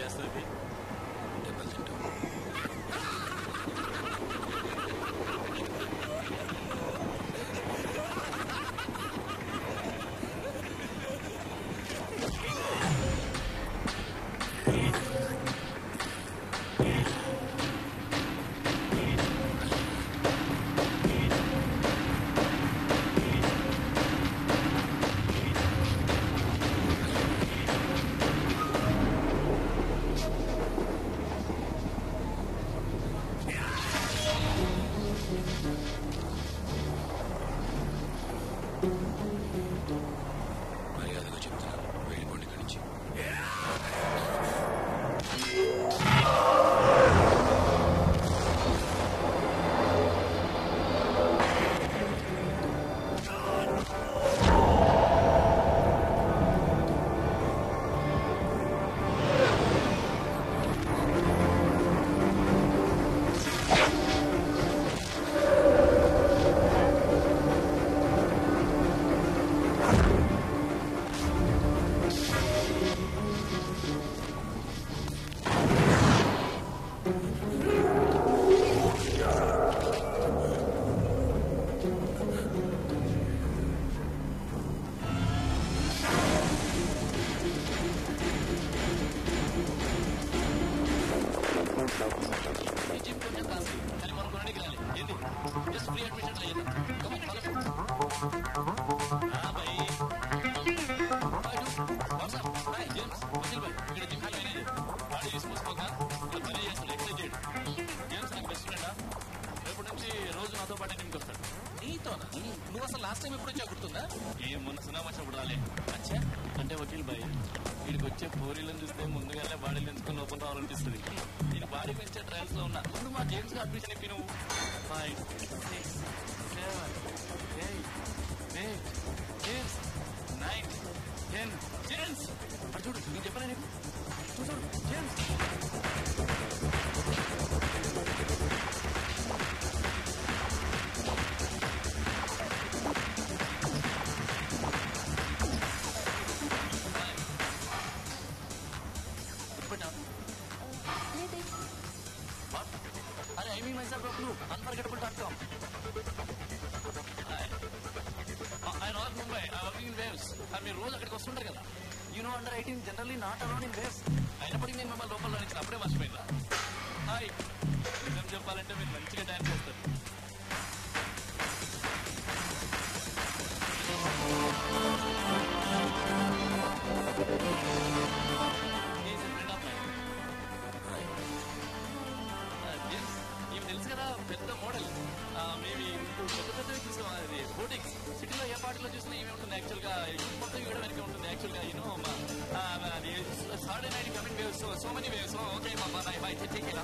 చేస్తుంది దెబ్బలు తింటాం మర్యాదగా చెప్తున్నాను వెళ్ళిపోండి ఇక్కడి నుంచి ఈ జిమ్ కొంచెం కాస్ట్లీ కానీ మనం కొనడానికి రాలి ఏంది జస్ట్ ఫ్రీ అడ్మిషన్ లేదు కమన్ ఫాలో భయ్ వాట్సాప్ హాయ్ జేమ్స్ వకీల్ భాయ్ ఇక్కడ జిమ్ కి వెళ్ళేది బాడీ చూసుకోక ఇలా పని చేస్తాడు ఎక్సైజ్ చేయడు జేమ్స్ నాకు బెస్ట్ ఫ్రెండా రేపటి నుంచి రోజు నాతో పాటే జిమ్కి వస్తాడు నీతోనా నువ్వు అసలు లాస్ట్ టైం ఎప్పుడు వచ్చా గుర్తుందా ఏం మొన్న సినిమా వచ్చినప్పుడు రాలే అచ్చా అంటే వకీల్ భాయ్ వీడికి వచ్చే పోరీలను చూస్తే ముందుగానే బాడీలు ఎంచుకుని లోపల రావాలనిపిస్తుంది నేను బాడీ పెంచే ట్రయల్స్ లో ఉన్నా ముందు మా జేమ్స్ గా అడ్మిషన్ ఇప్పి నువ్వు five six seven eight eight James nine ten James అటు చూడు నేను చెప్పాను నీకు చూడు చూడు జేమ్స్ గుర్తుపెట్టావా? What? అరే I me myself bro unforgettable dot com I not Mumbai I working in waves మీరు రోజు అక్కడికి వస్తుంటారు కదా you know under eighteen generally not allowed in waves అయినప్పటికీ నేను మిమ్మల్ని లోపల రాణించిన అప్పుడే మర్చిపోయిందా హాయ్ నిజం చెప్పాలంటే మీరు మంచిగా డాన్స్ చేస్తారు He's a friend of mine. James ఇవి తెలుసు కదా పెద్ద మోడల్ మేబీ పెద్ద పెద్దవి చూసాం అది బోటిక్స్ సిటీలో ఏ పార్టీలో చూసినా ఏమి ఉంటుంది యాక్చువల్గా మొత్తం ఇక్కడ వెనక ఉంటుంది యాక్చువల్గా యూనో అది Saturday night coming waves so many waves okay మా బై బై టేక్ ఇలా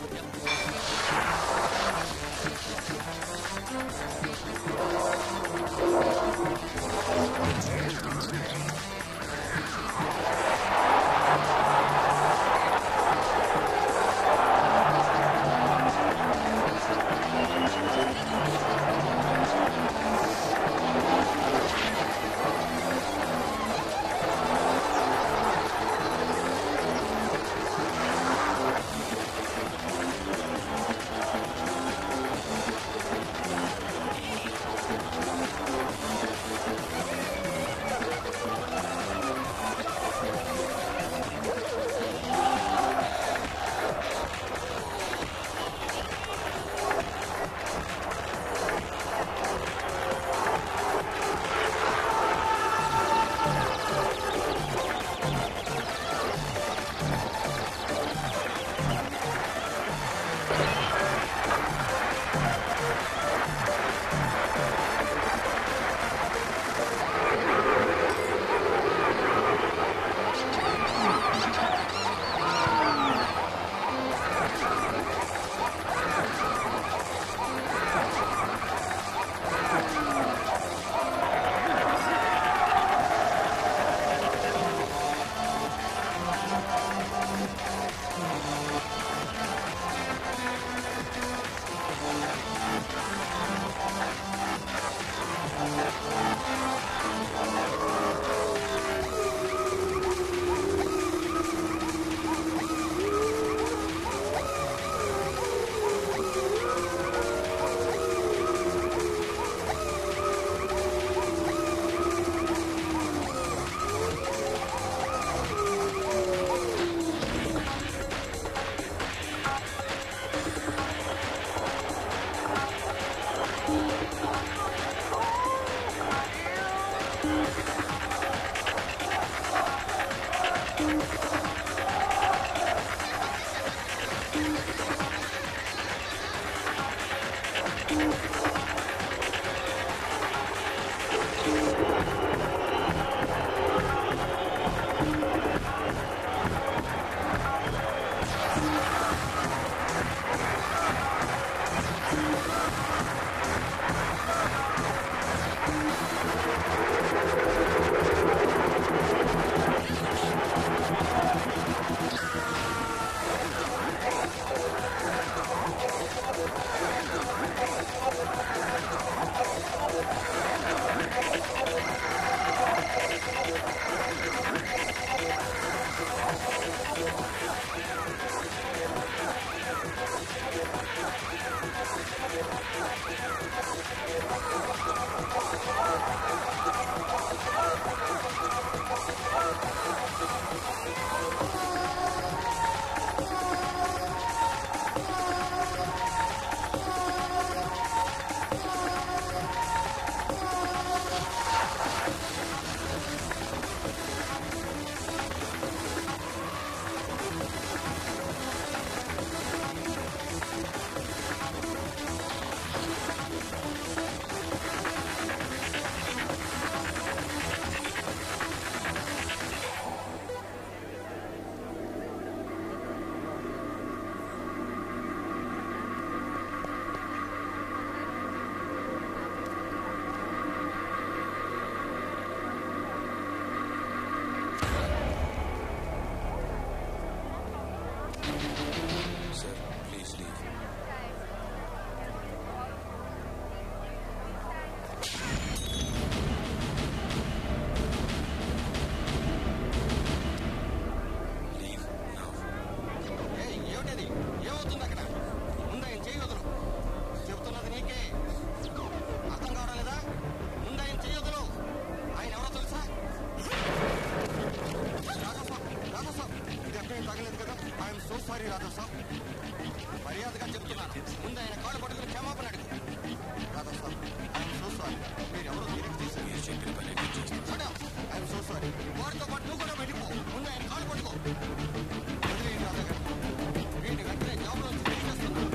సారీ రాధవ్ సాబ్ మర్యాదగా చెప్తున్నాను ముందు ఆయన కాళ్ళు పట్టుకుని క్షమాపణ అడుగు Radhav saab I'm so sorry మీరు ఎవరో తిరిగి తీశారు మీరు చెప్పిన పని నేను చేస్తాను ఐఎమ్ సో సారీ వాడితో పాటు నువ్వు కూడా వెళ్ళిపో ముందు ఆయన కాళ్ళు పట్టుకో వదిలేయండి రాధవ్ గారు వీడిని వెంటనే జాబ్లో నుంచి తీసేస్తున్నాను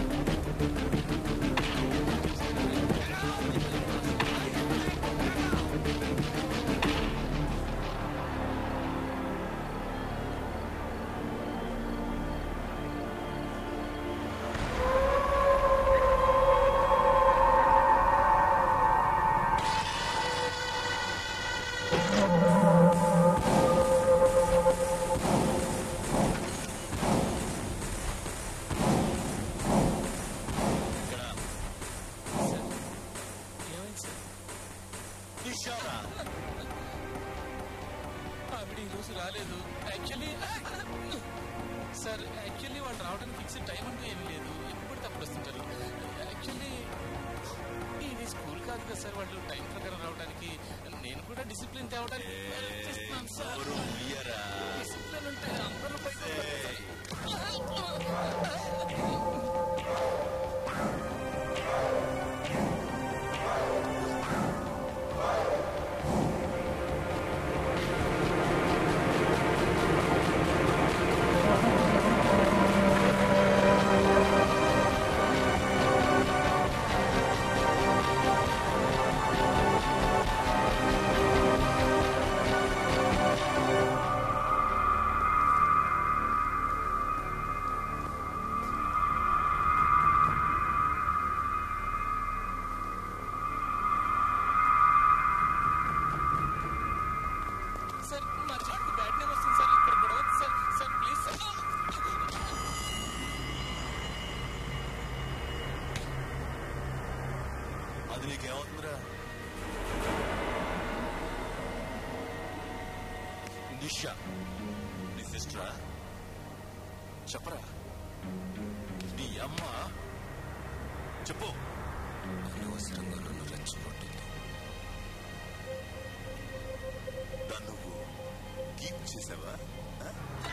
ఇక్కడ సార్ ఏమైంది సార్ నిషారా ఆవిడ ఈరోజు రాలేదు యాక్చువల్లీ సార్ యాక్చువల్లీ వాళ్ళు రావడానికి ఫిక్స్ టైం అంటూ ఏమీ లేదు ఎప్పుడు తప్పుడు వస్తుంటారు యాక్చువల్లీ ఇది స్కూల్ కాదు కదా సార్ వాళ్ళు టైం ప్రకారం రావడానికి నేను కూడా డిసిప్లిన్ తేవడానికి ప్రయత్నిస్తున్నాను సార్ డిసిప్లిన్ ఉంటే అందరూ బయట ఉంటారు సార్. సార్ మా చెట్టుకు బ్యాడ్ నేమ్ వస్తుంది సార్ ఇక్కడ గొడవ వద్దు సార్ సార్ ప్లీజ్ సార్ అది నీకేమవుతుందిరా నిషా నీ సిస్టరా చెప్పరా నీ అమ్మ చెప్పు అనవసరంగా నన్ను రెచ్చగొట్టింది దాన్ని నువ్వు కీప్ చేసావా ఆ?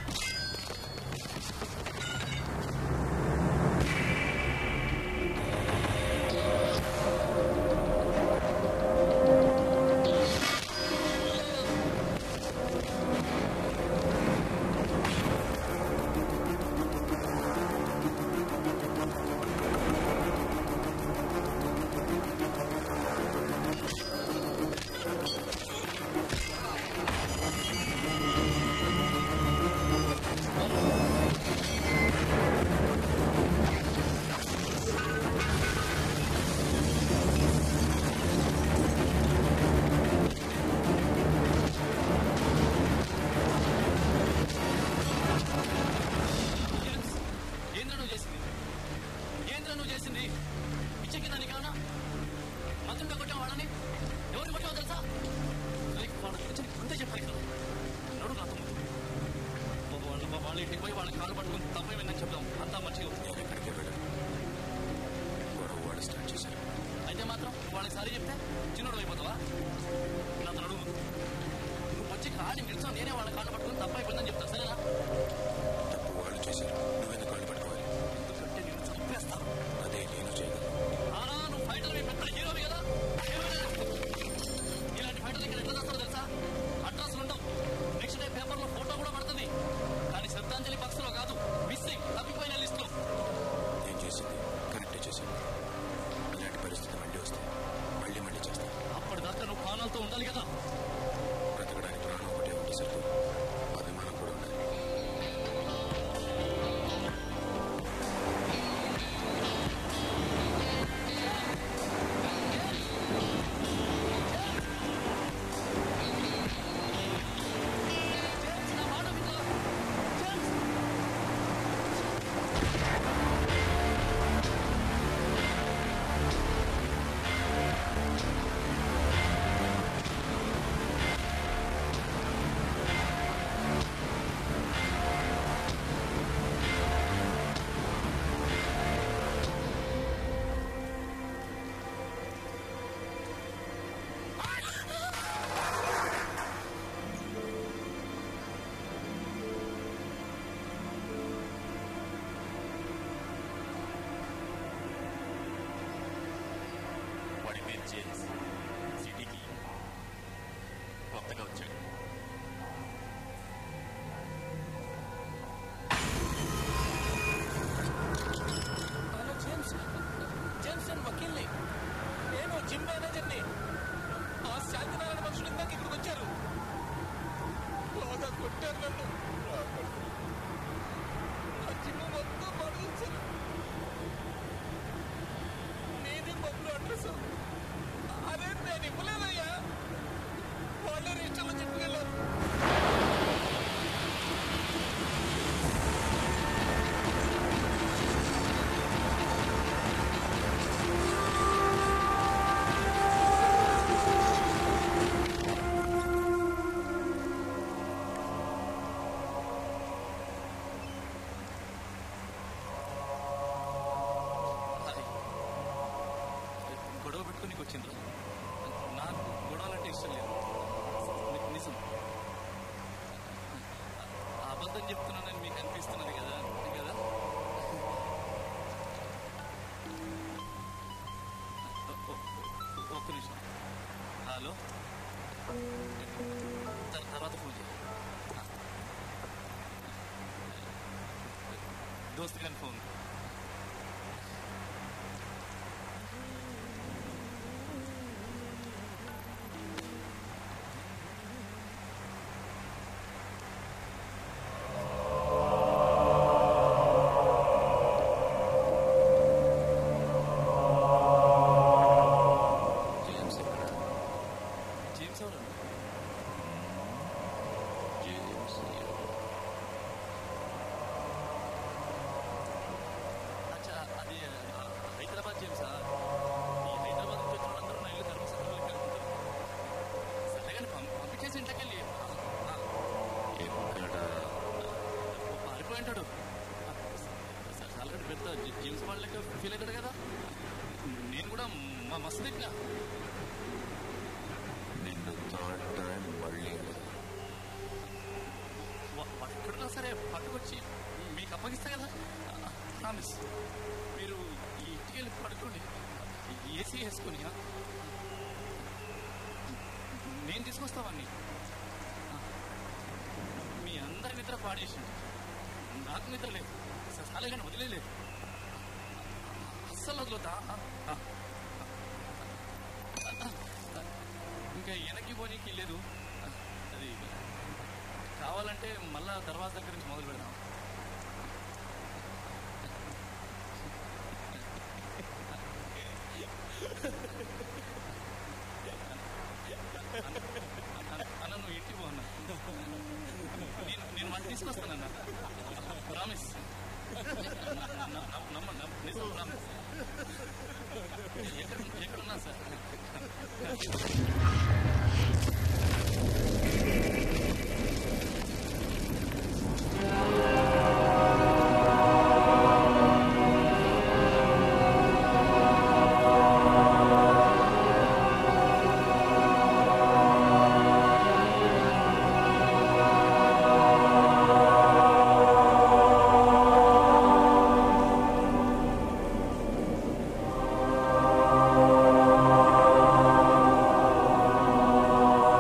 ఏంద్ర నువ్వు చేసింది ఏంద్ర నువ్వు చేసింది పిచ్చకి దానికి ఏమన్నా మంత్రుంటే కొట్టాం వాళ్ళని ఎవరిని కొట్టావు తెలుసా రేపు వాళ్ళ గురించి నీకు ముందే చెప్పాలి కదా నడు నాతో ముందు మా వాళ్ళు మా వాళ్ళ ఇంటికి పోయి వాళ్ళ కాలు పట్టుకుని తప్పేమైందని చెప్దాం అంతా మంచిగా ఉంది నేను ఎక్కడికి వెళ్ళను గొడవ వాడు స్టార్ట్ చేశారు అయితే మాత్రం నువ్వు వాళ్ళకి సారీ చెప్తే చిన్నోడు అయిపోతావా నాతో నడువు ముందు. నువ్వు వచ్చి కాళ్ళు నిలిచావు నేనే వాళ్ళ కాళ్ళు పట్టుకుని తప్పైపోయిందని చెప్తాను సరేనా తప్పు వాళ్ళు చేశారు నువ్వెందుకు కాళ్ళు పట్టుకోవాలి ఎందుకంటే నేను చంపేస్తాను అదే నేను చేయగలను ఆనా నువ్వు ఫైటర్ పెద్ద హీరోవి కదా ఇలాంటి ఫైటర్లు ఇక్కడ ఎట్లా చేస్తారో తెలుసా అడ్రస్లు ఉండవు నెక్స్ట్ డే పేపర్లో ఫోటో కూడా పడుతుంది కానీ శ్రద్ధాంజలి బాక్స్లో కాదు మిస్సింగ్ తప్పిపోయిన లిస్టులో నేను చేసింది కరెక్టే చేశాను ఇలాంటి పరిస్థితి మళ్ళీ వస్తే మళ్ళీ మళ్ళీ చేస్తాను అప్పటిదాకా నువ్వు ప్రాణాలతో ఉండాలి కదా బ్రతకడానికి ప్రాణం ఒకటే ఉంటే సరిపోదు అభిమానం కూడా ఉండాలి జేమ్స్ సిటీకి కొత్తగా వచ్చాడు హలో జేమ్స్ జేమ్స్ నేను వకీల్ని నేను జిమ్ మేనేజర్ని ఆ శాంతినారాయణ మనుషులు ఇందాక ఇక్కడికి వచ్చారు బాగా కొట్టారు నన్ను ఆ జిమ్ మొత్తం పడేశారు నీది బొబ్బులు అడ్రస్ అరే నేను ఇవ్వలేదయ్యా వాళ్ళే రిజిస్టర్లో చెప్పుకెళ్ళారు గొడవ పెట్టుకుని వచ్చిండ్రా నాకు గొడవలంటే ఇష్టం లేదు ని- నిజం ఆ అబద్ధం చెప్తున్నానని మీకు అనిపిస్తున్నది కదా కదా ఒ- ఒ- ఒక్క నిమిషం హలో తర్- తర్వాత ఫోన్ చేయి దోస్త్ గారి ఫోన్ జేమ్స్ ఎక్కడ జేమ్స్ ఎవరు జేమ్స్ అచ్చా అది ఆ, హైదరాబాద్ జేమ్సా ఈ హైదరాబాద్ నుంచి వచ్చిన వాళ్ళందరూ నా ఇల్లు ధర్మసభలో కలుగుతారు సరే కానీ పంప పంపించేసి ఇంట్లోకెళ్ళి ఎక్కడ పారిపోయి ఉంటాడు ఆల్రెడీ పెద్ద జే- జేమ్స్ బాండ్ లెక్క ఫీల్ అవుతాడు కదా నేను కూడా మా మస్తు తిట్టినా నిన్న థర్డ్ టైం మళ్ళీ వా- వాడు ఎక్కడున్నా సరే పట్టుకొచ్చి మీకు అప్పగిస్తా కదా ప్రామిస్ మీరు ఈ ఇంటికి వెళ్ళి పడుకోండి ఏసీ వేసుకొని ఆ? నేను తీసుకొస్తామని మీ అందరి నిద్ర పాడేసింది నాకు నిద్ర లేదు సాలేగానే వదిలేదు అస్సలు వదలొద్దా ఆ, ఆ. ఇంకా వెనక్కి పోనీకి లేదు అది కావాలంటే మళ్ళా దర్వాజా దగ్గర నుంచి మొదలు పెడదాం అన్న అన్న, నువ్వు ఇంటికి పో అన్న నేను నేను వంట తీసుకొస్తానన్న ప్రామిస్ నమ్మ నమ్మ నిజం ప్రామిస్ ఎక్కడ ఎక్కడున్నా సార్ ఆ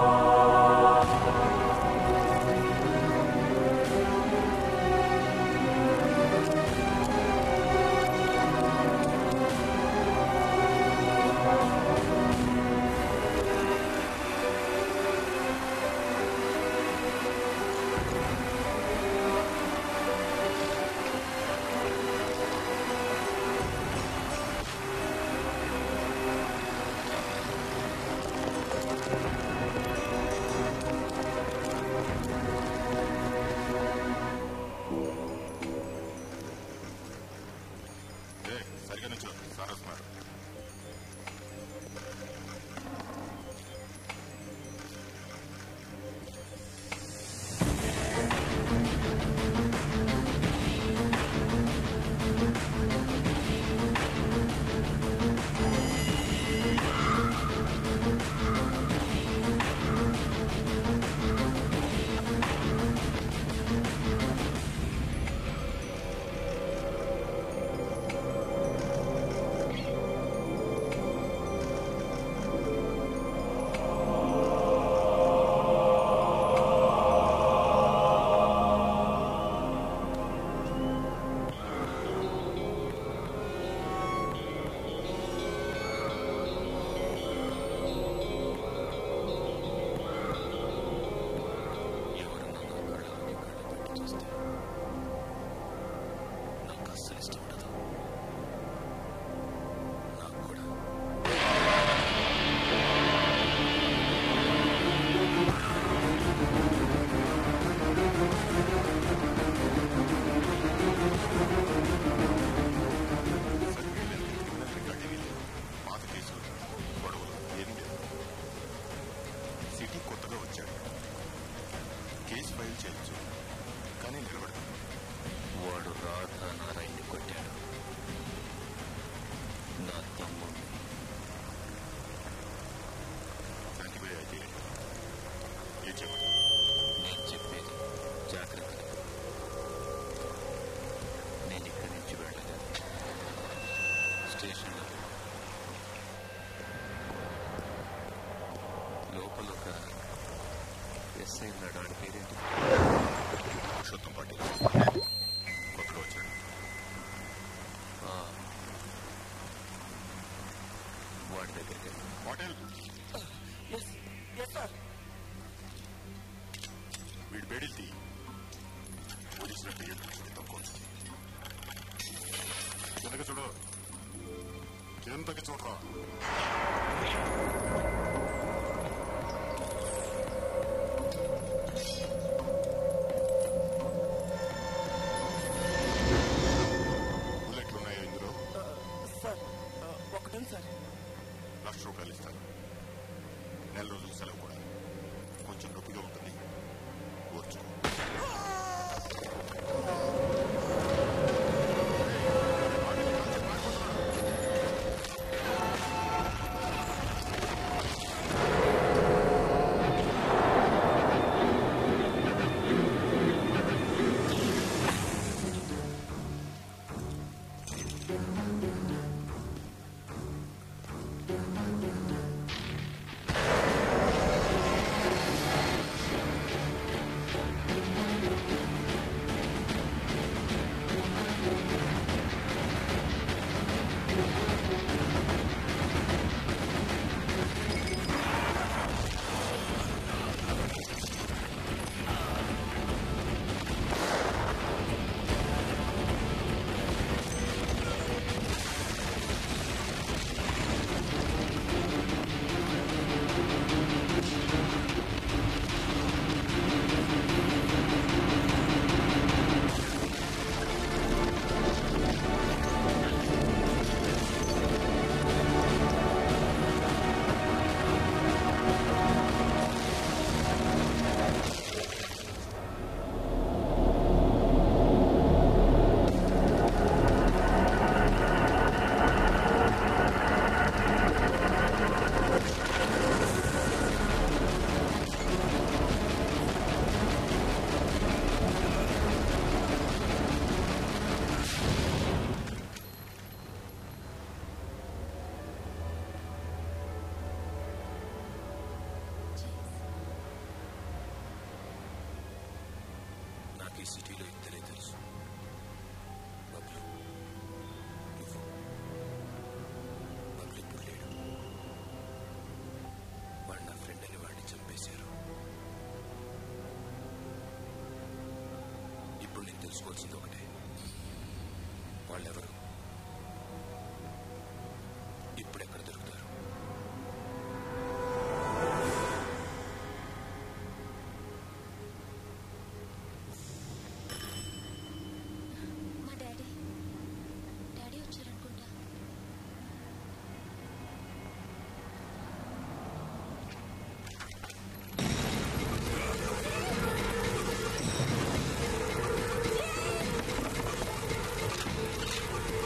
అస్సలు ఇష్టం ఉండదు నాకు కూడా పాత కేసులు గొడవలు ఏమీ లేదు సిటీ కొత్తగా వచ్చాడు కేసు ఫైల్ చేయొచ్చు కానీ నిలబడదు వాడు రాధా నారాయణని కొట్టాడు నా తమ్ముడిని చనిపోయి అయితే ఏం చెప్పదు నేను చెప్పేది జాగ్రత్తగా నేను ఇక్కడి నుంచి వెళ్ళగా స్టేషన్లో లోపల ఒక ఎస్ఐ ఉన్నాడు వాడి పేరేంటి పురుషోత్తం పాటిల్ కొత్తగా వచ్చాడు ఆ, వాడి దగ్గరికి వెళ్ళి పాటిల్ వీడి బేడిల్ తీ పోలీసులు పేరు తక్కువ వెనక చూడు కిందకి చూడరా బుల్లెట్లు ఉన్నాయో ఇందులో సార్ ఒకటి సార్ లక్ష రూపాయలు ఇస్తాను నెల రోజులు సెలవు కూడా కొంచెం నొప్పిగా ఉంటుంది ఓర్చుకో నాకు ఈ సిటీలో ఇద్దరే తెలుసు బబ్లు నువ్వు బబ్లు ఇప్పుడు లేడు వాడు నా ఫ్రెండ్ అని వాడిని చంపేశారు ఇప్పుడు నేను తెలుసుకోవాల్సింది ఒకటే వాళ్ళెవరు ఇప్పుడు ఎక్కడ దొరుకుతారు మా డాడీ డాడీ వచ్చారనుకుంటా ఆ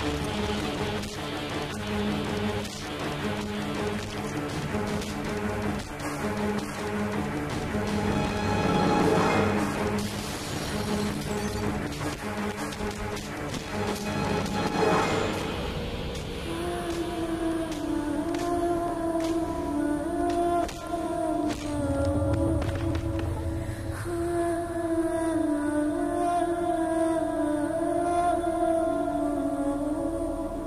ఆ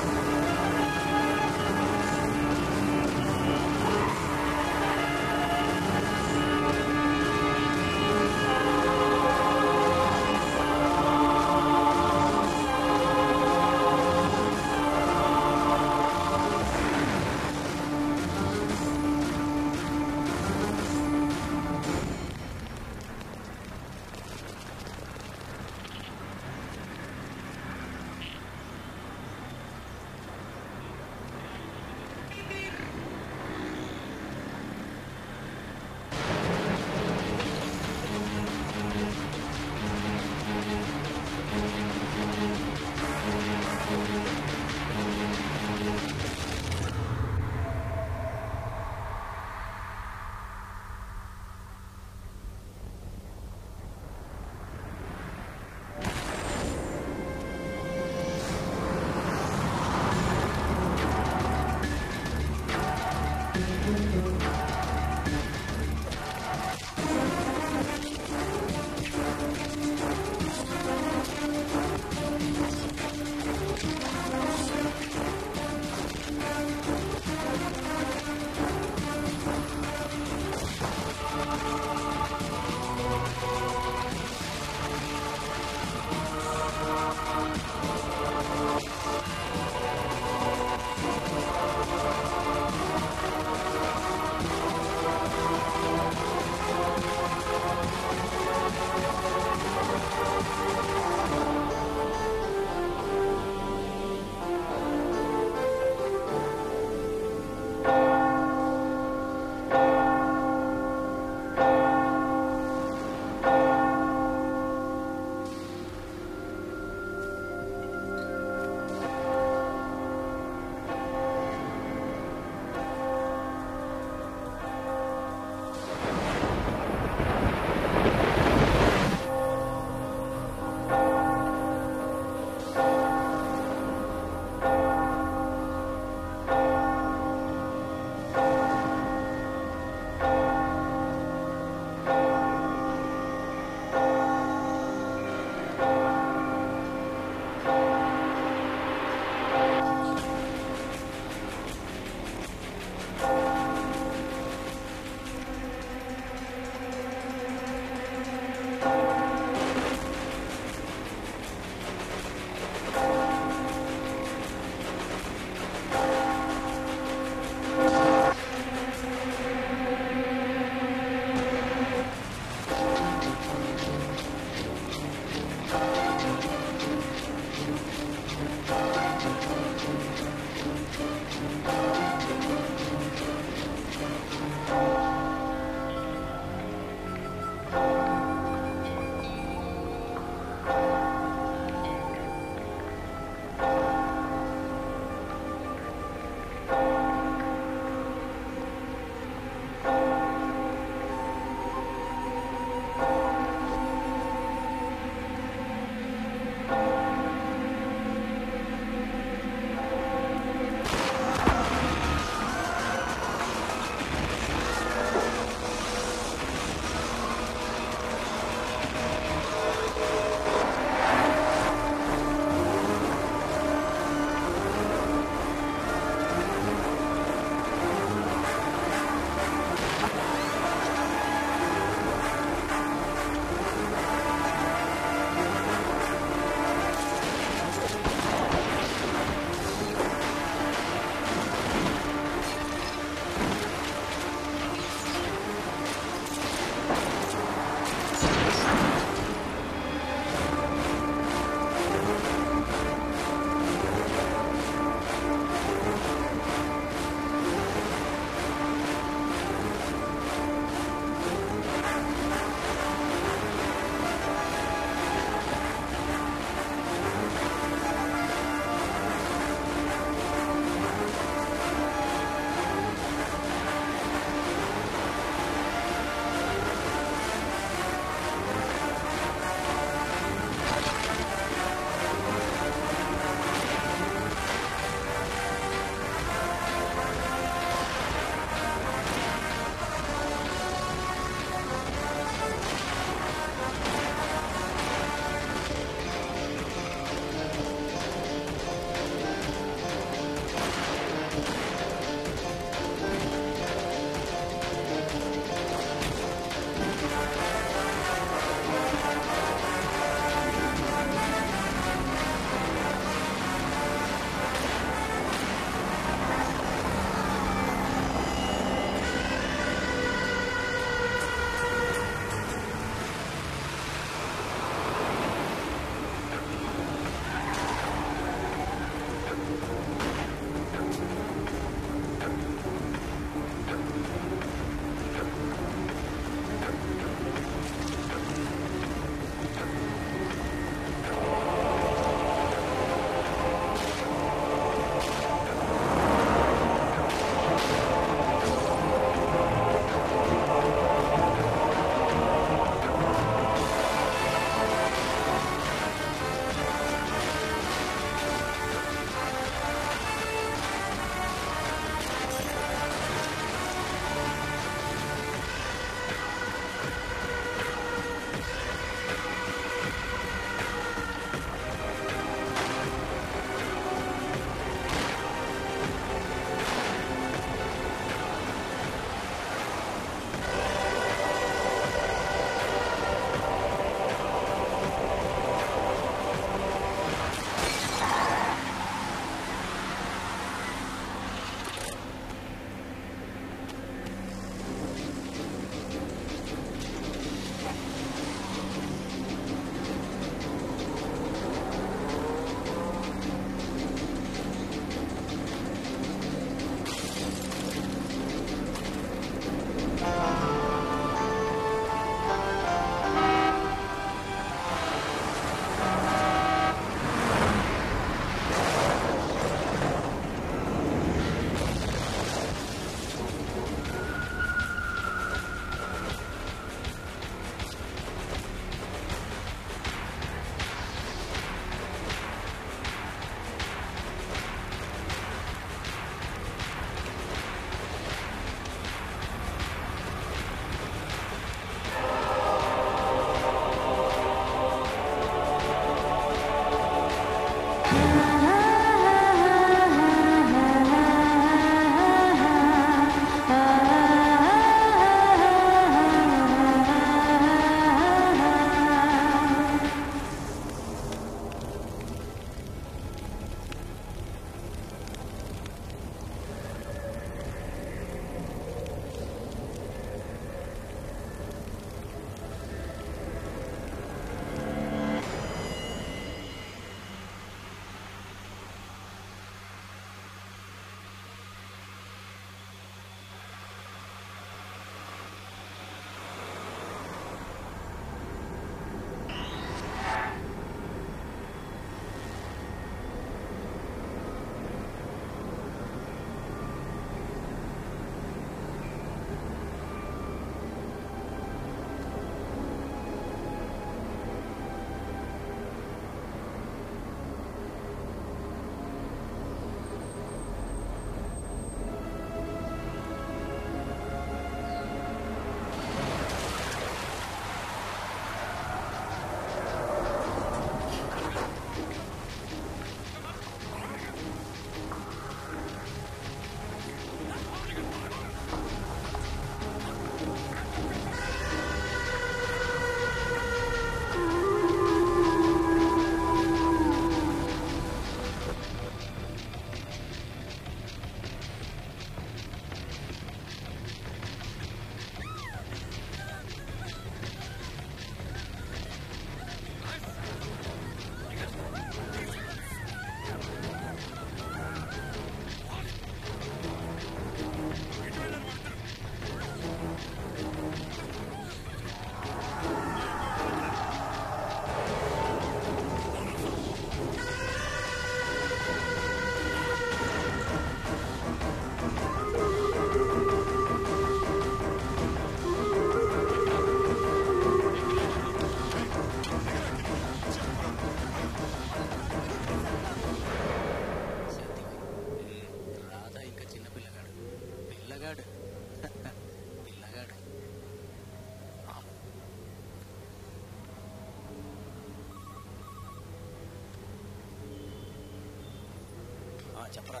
చెప్పరా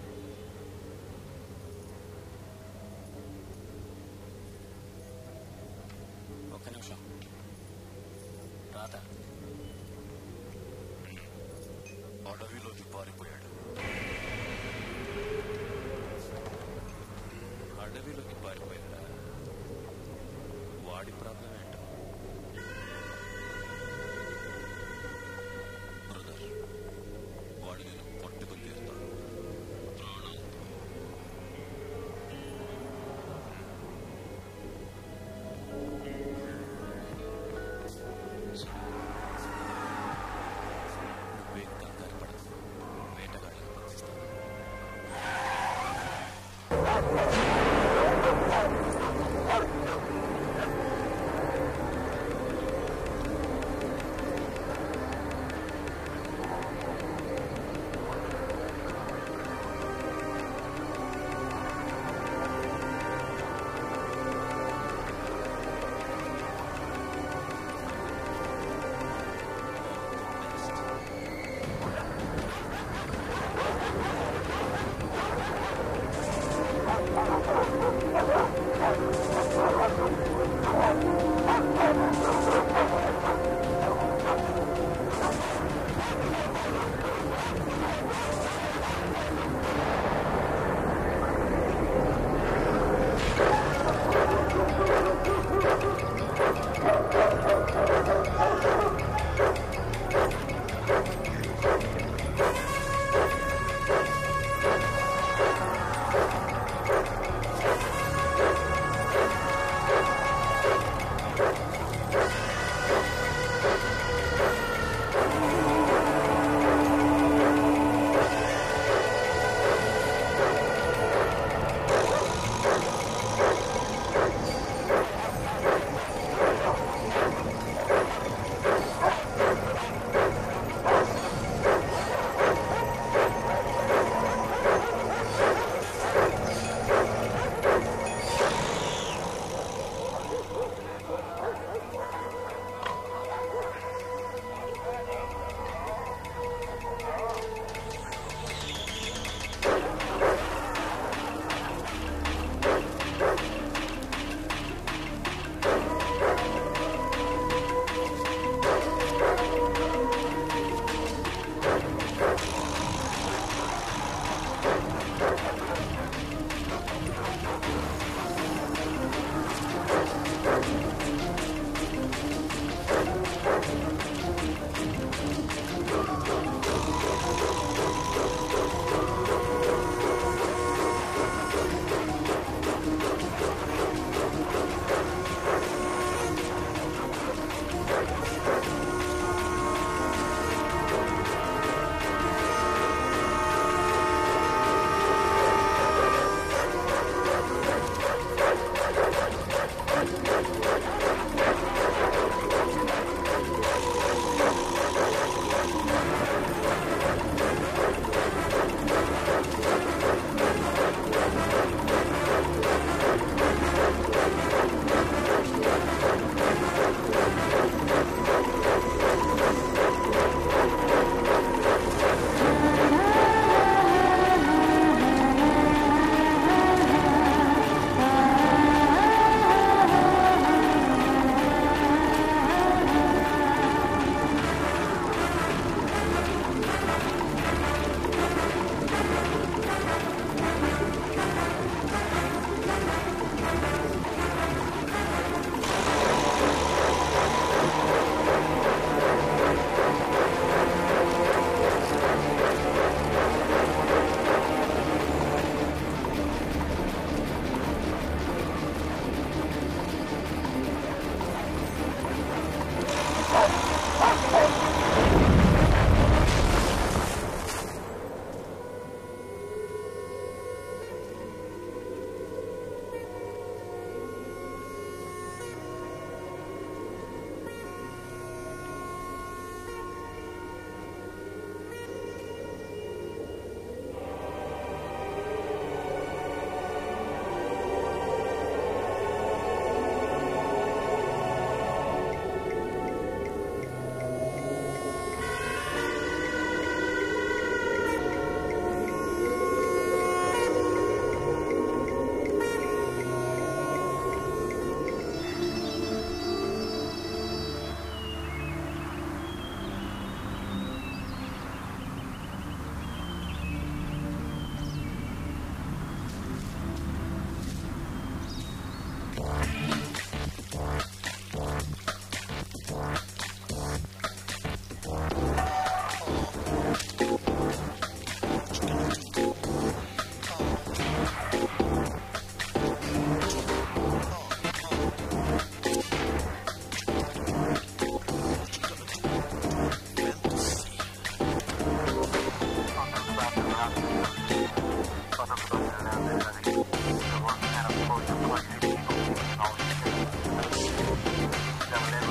ఒక్క నిమిషం రాత అడవిలోకి పారిపోయాడు అడవిలోకి పారిపోయాడా వాడి ప్రాబ్లం ఏంటో బ్రదర్ వాడు నేను పట్టుకుని తీరుతాను ప్రాణాలతో నువ్వేం కంగారు పడకు వేటగాళ్ళని పంపిస్తాను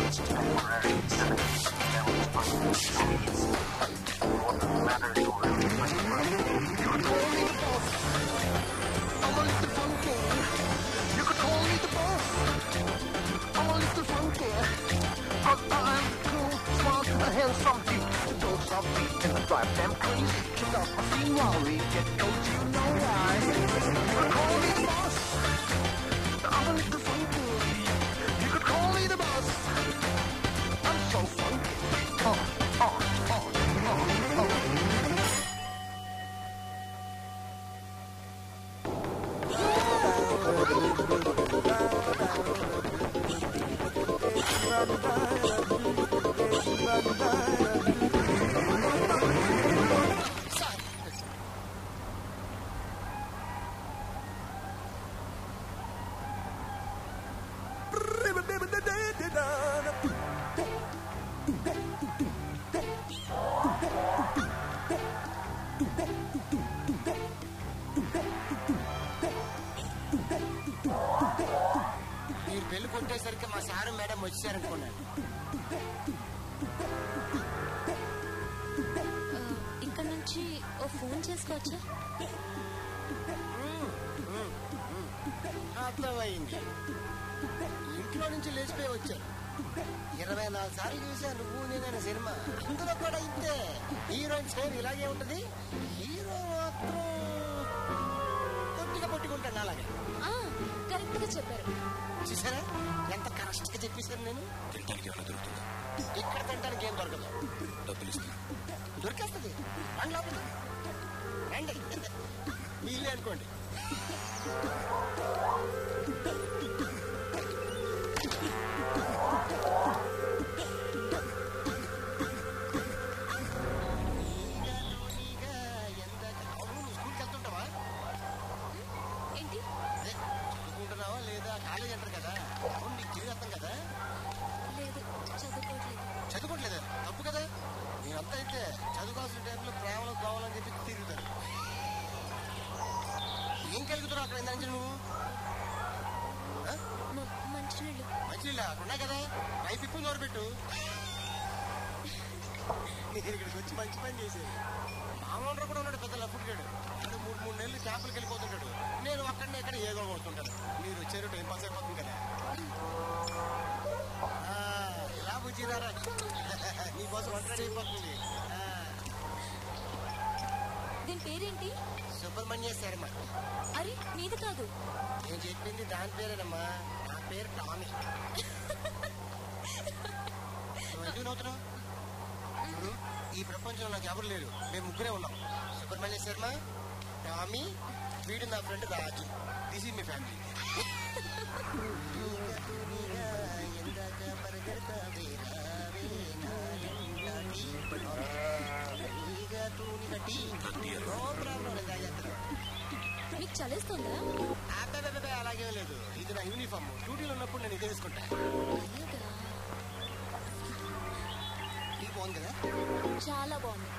మీరు పెళ్లి కొట్టేసరికి మా సారు మేడం వచ్చారనుకున్నాను ఆ, ఇక్కడ నుంచి ఓ ఫోన్ చేసుకోవచ్చా అర్థమైంది ఇంట్లో నుంచి లేచిపోయి వచ్చారు ఇరవై నాలుగు సార్లు చూసా నువ్వు నేనైనా సినిమా అందులో కూడా ఇంతే హీరోయిన్ సేమ్ ఇలాగే ఉంటది హీరో మాత్రం కొద్దిగా పట్టుకుంటాను అలాగే ఆ, కరెక్ట్ గా చెప్పారు చూసారా ఎంత కరెక్ట్ గా చెప్పేశాను నేను తినడానికి ఏమైనా దొరుకుతుందా ఇక్కడ తింటానికి ఏం దొరకదు డబ్బులు ఇస్తా దొరికేస్తుంది రండి లోపలికి. రండి వీళ్ళే అనుకోండి అవును, నువ్వు స్కూల్కి వెళ్తుంటావా ఏంటి అదే, చదువుకుంటున్నావా లేదా కాలేజ్ అంటారు కదా అవును నీకు తిరిగి వస్తాం కదా లేదు చదువుకోవట్లేదు చదువుకోవట్లేదా తప్పు కదా నేనంతా అయితే చదువుకోవాల్సిన టైంలో ప్రేమలో కావాలని చెప్పి తిరుగుతాను ఏం కలుగుతున్నావు అక్కడ ఇంత నుంచి నువ్వు ఆ? మ- మంచినీళ్ళు మంచినీళ్ళ అక్కడ ఉన్నాయి కదా పైపు ఇప్పు నోరు పెట్టు నేను ఇక్కడికి వచ్చి మంచి పని చేసేది మామూలు కూడా ఉన్నాడు పెద్ద లప్పుడుగాడు వాడు మూడు మూడు నెలలు క్యాంపులకు వెళ్ళిపోతుంటాడు నేను అక్కడనే ఎక్కడ ఏదో కొడుతుంటాను మీరు వచ్చారు టైం పాస్ అయిపోతుంది కదా ఆ, రా బుజ్జిరారా నీకోసం వంట రెడీ అయిపోతుంది ఆ, దీని పేరేంటి సుబ్రహ్మణ్య శర్మ అరే నీది కాదు నేను చెప్పింది దాని పేరేనమ్మా నా పేరు టామీ నువ్వు ఎందుకు నవ్వుతున్నావు ఇప్పుడు ఈ ప్రపంచంలో నాకు ఎవరు లేరు మేము ముగ్గురే ఉన్నాం సుబ్రహ్మణ్య శర్మ టామీ వీడు నా ఫ్రెండ్ రాజు దిస్ ఈ మీ ఫ్యామిలీ మీకు చలేస్తుందా అబ్బబ్బబ్బబ్బే, అలాగే లేదు ఇది నా యూనిఫామ్ డ్యూటీలో ఉన్నప్పుడు నేను ఇదే వేసుకుంటా అలాగా ఇది బాగుంది కదా చాలా బాగుంది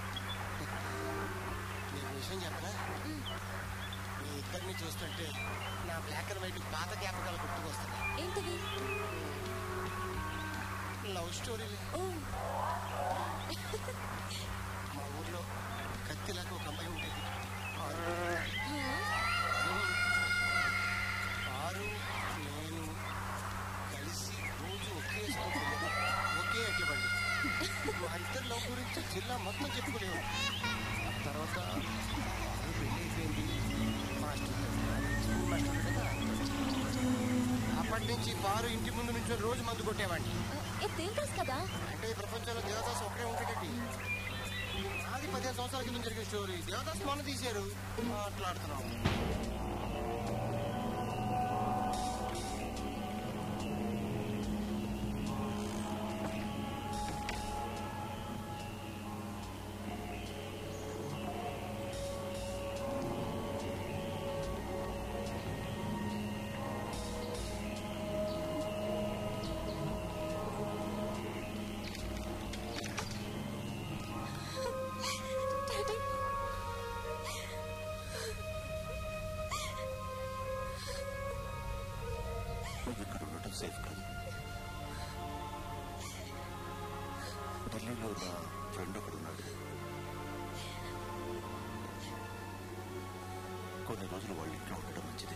నీకు విషయం చెప్పనా మీ ఇద్దరిని చూస్తుంటే నా బ్లాక్ అండ్ వైట్ పాత జ్ఞాపకాలు గుర్తుకొస్తున్నాయి ఏంటిది లవ్ స్టోరీలు ఓ మా ఊర్లో కత్తిలాగా ఒక అమ్మాయి ఉండేది హా? ఆరు నేను కలిసి రోజు ఒకే స్కూల్ వెళ్ళేది. ఒకే ఎడ్లబండి మా ఇద్దరు లవ్ గురించి జిల్లా మొత్తం చెప్పుకునేవాడు ఆ తర్వాత ఆరు పెళ్ళి అయిపోయింది మాస్టర్ స్కూల్ మాస్టర్ కదా అప్పటి నుంచి బారు ఇంటి ముందు నుంచి రోజు మందు కొట్టేవాడిని ఇది దేనికోసం కదా అంటే ఈ ప్రపంచంలో దేవదాస్ ఒక్కడే ఉంటాడండి అది పదిహేను సంవత్సరాల క్రితం జరిగిన స్టోరీ దేవదాస్ మొన్న తీశారు మాట్లాడుతున్నాం డాడీ లో నా ఫ్రెండ్ ఒకడు ఉన్నాడు కొన్ని రోజులు వాళ్ళ ఇంట్లో ఉండడం మంచిది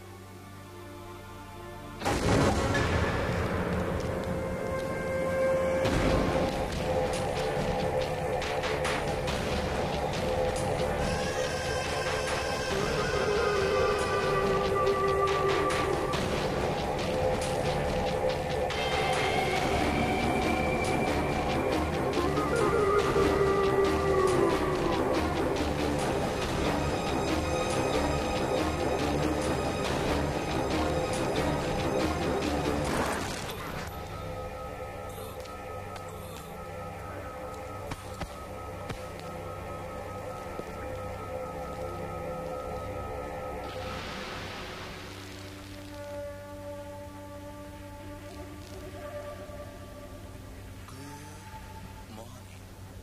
మార్నింగ్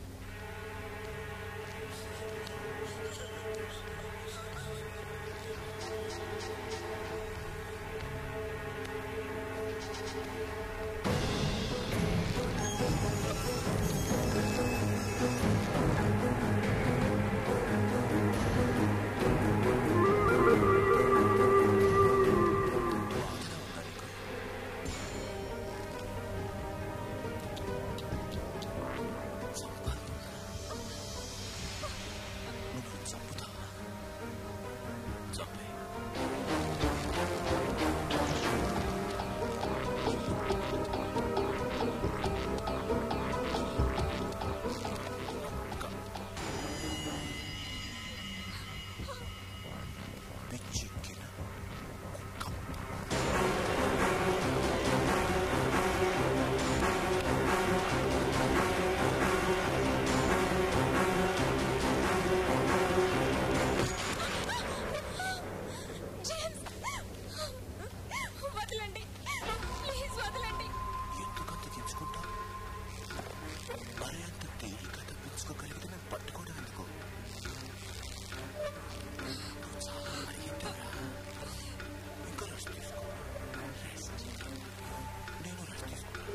నువ్వు చంపుతావా చంపే పిచ్చెక్కిన వదలండి ప్లీజ్ వదలండి ఎందుకు అంత తెచ్చుకుంటా మరి అంత తేలిక తప్పించుకోగలిగితే నేను పట్టుకోవడం ఎందుకు నువ్వు చాలా అడిగింటారా ఇంకా రెస్ట్ తీసుకో రెస్ట్ నేను రెస్ట్ తీసుకుంటా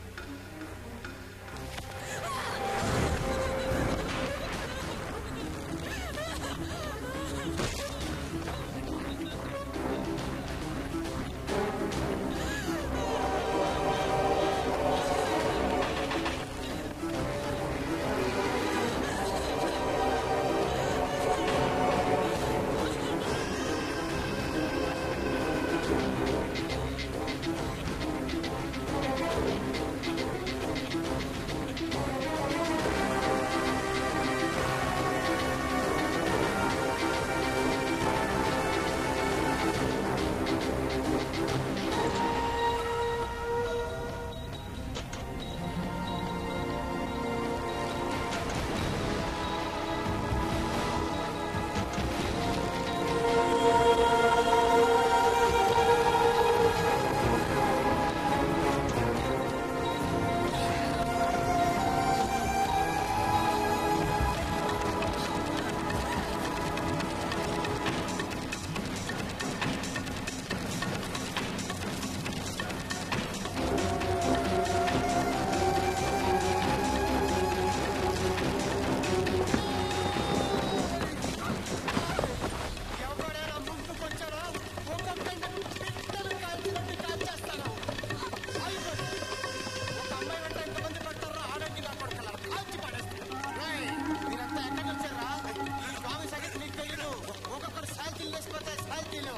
ఎవరైనా ముందుకొచ్చారా ఒక్కొక్కరిని పిట్టలు కాల్చినట్టు కాల్చేస్తాను అయిపోయింది. ఒక అమ్మాయి వెంట ఎంతమంది పడతారో ఆడంగి నా కొడుకులారా కాల్చి పడేస్తాను రేయ్, మీరంతా ఎక్కడికి వచ్చారా ఈ స్వామి సంగతి మీకు తెలియదు ఒక్కొక్కరు సైకిల్ వేసిపోతే సైకిల్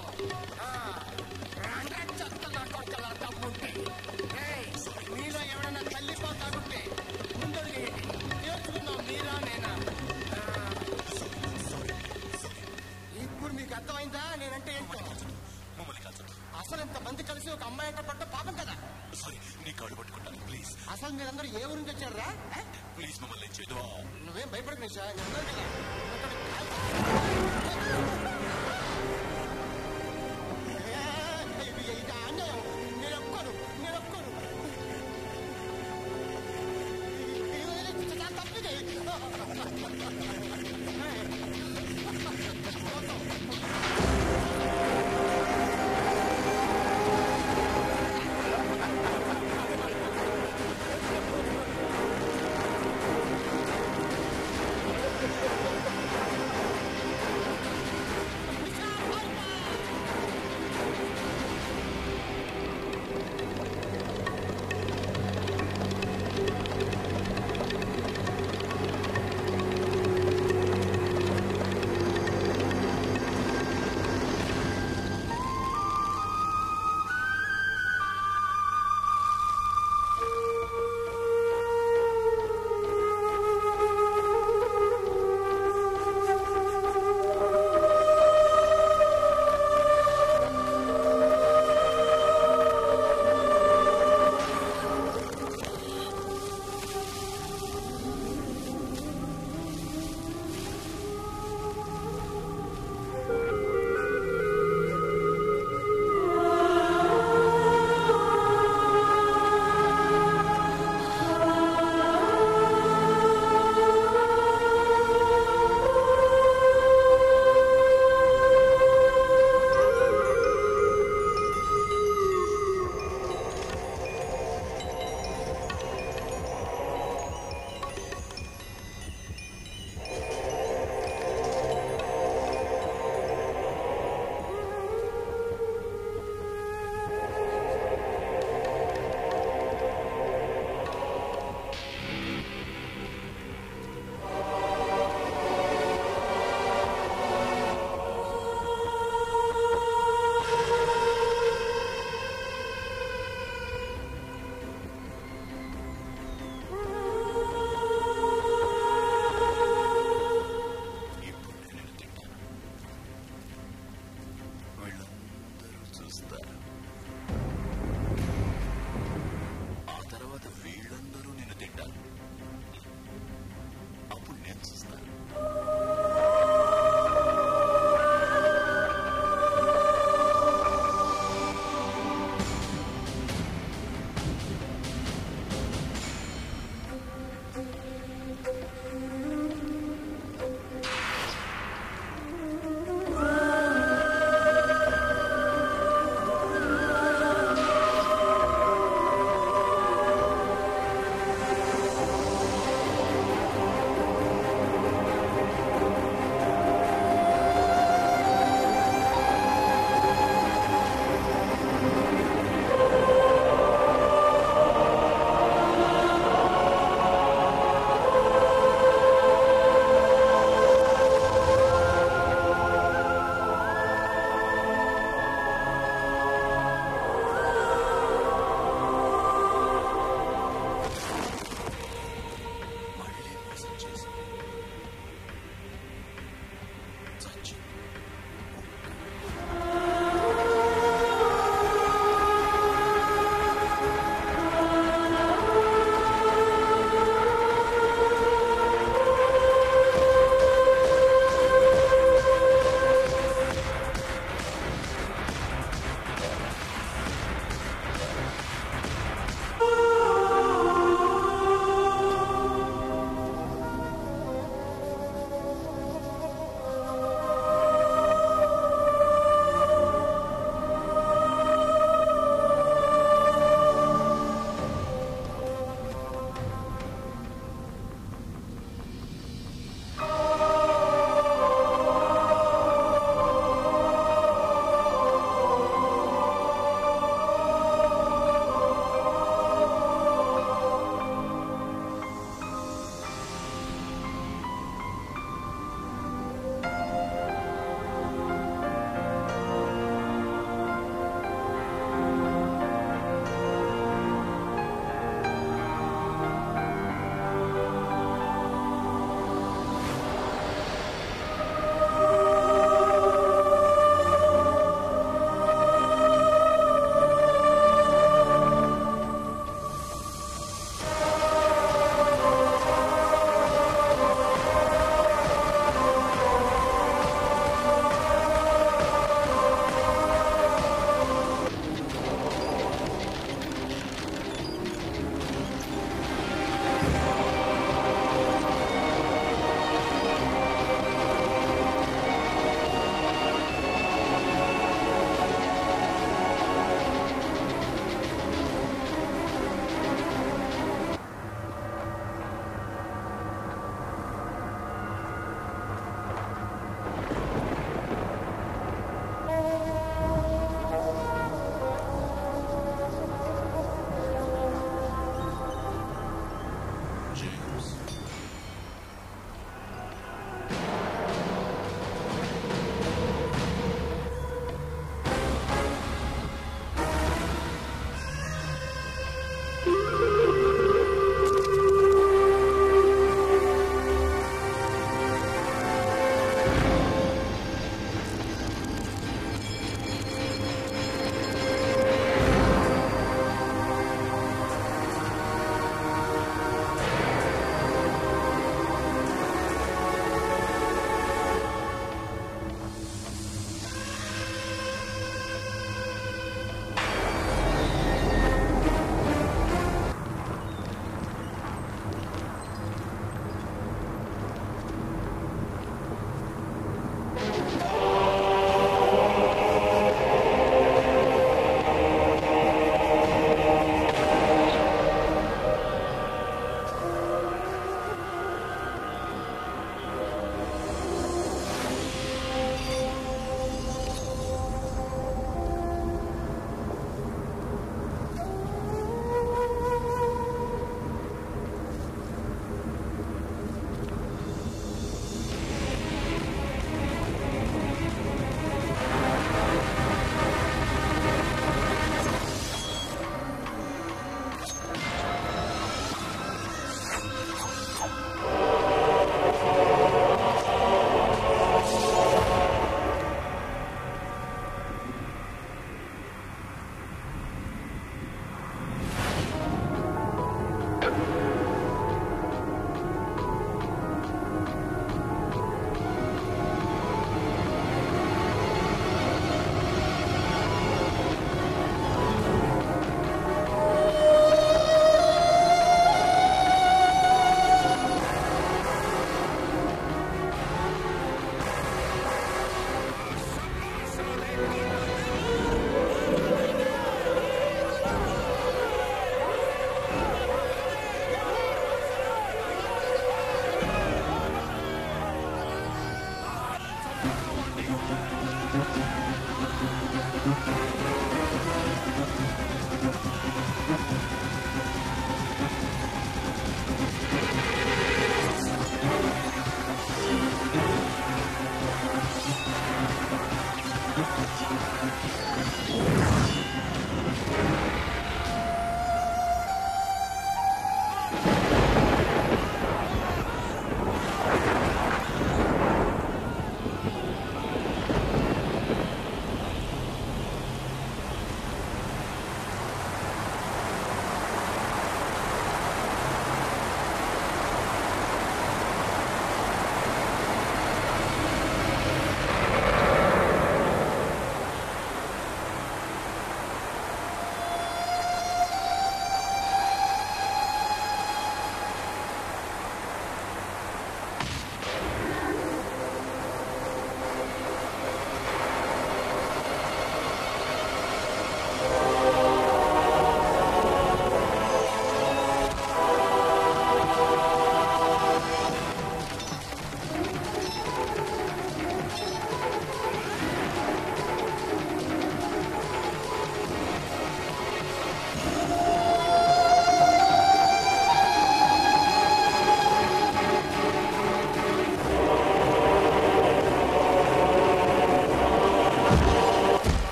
చెత్త నా కొడుకులారా తప్పుంటే రేయ్, మీలో ఎవరైనా తల్లిపోతాడుంటే ముందడుగేయండి నేర్చుకుందాం మీరా నేనా ఇప్పుడు మీకు అర్థమైందా నేనంటే ఏంటో మమ్మల్ని కాల్చొద్దు అసలు ఇంతమంది కలిసి ఒక అమ్మాయి అంట పడ్డ పాపం కదా సారీ నీ కాళ్ళు పట్టుకుంటాను ప్లీజ్ అసలు మీరందరూ ఏ ఊరి నుంచి వచ్చారా ఏ? ప్లీజ్ మమ్మల్ని ఏం చేయదు నువ్వేం భయపడకు నిషా నేను ఉన్నాను కదా ఇక్కడ కాల్చి- ఏ, ఇది ఇది అన్యాయం నేను ఒప్పుకోను నేను ఒప్పుకోను ఇది- ఇది చాలా తప్పిది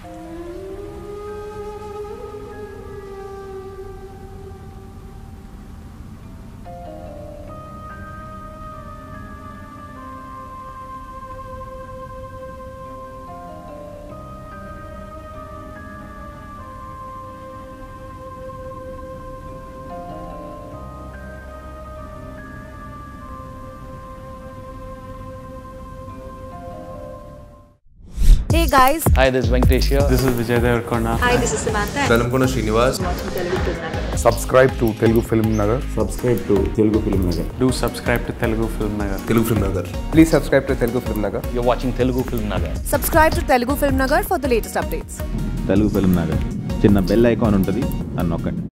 Hey guys, hi this Venkatesh This is Vijay Devarkonda. hi, this is Samantha. Velankonda Srinivas subscribe to Telugu film Nagar Subscribe to Telugu Film Nagar. Do subscribe to Telugu Film Nagar. Telugu film Nagar please subscribe to Telugu film Nagar you watching Telugu film Nagar Subscribe to Telugu Film Nagar for the latest updates. Telugu film Nagar చిన్న bell icon ఉంటుంది అని నొక్కండి